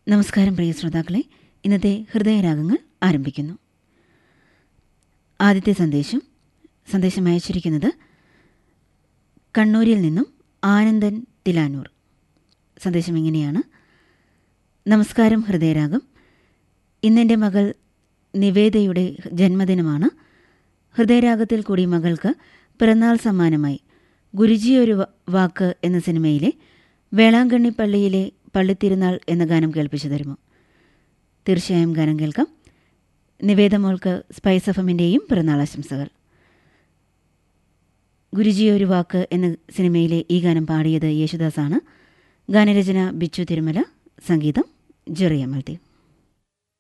നമസ്കാരം പ്രിയ ശ്രോതാക്കളെ ഇന്നത്തെ ഹൃദയരാഗങ്ങൾ ആരംഭിക്കുന്നു ആദ്യത്തെ സന്ദേശം സന്ദേശം അയച്ചിരിക്കുന്നത് കണ്ണൂരിൽ നിന്നും ആനന്ദൻ തിലാനൂർ സന്ദേശം ഇങ്ങനെയാണ് നമസ്കാരം ഹൃദയരാഗം ഇന്നെൻ്റെ മകൾ നിവേദയുടെ ജന്മദിനമാണ് ഹൃദയരാഗത്തിൽ കൂടി മകൾക്ക് പിറന്നാൾ സമ്മാനമായി ഗുരുജി ഒരു വ- വാക്ക് എന്ന സിനിമയിലെ വേളാങ്കണ്ണി പള്ളിയിലെ പള്ളിത്തിരുന്നാൾ എന്ന ഗാനം കേൾപ്പിച്ചു തരുമോ തീർച്ചയായും ഗാനം കേൾക്കാം നിവേദ മോൾക്ക് സ്പൈസ് എഫമിൻ്റെയും പിറന്നാൾ ആശംസകൾ ഗുരുജി ഒരു വാക്ക് എന്ന സിനിമയിലെ ഈ ഗാനം പാടിയത് യേശുദാസാണ് ഗാനരചന ബിച്ചു തിരുമല സംഗീതം ജെറിയ മൽദേവ്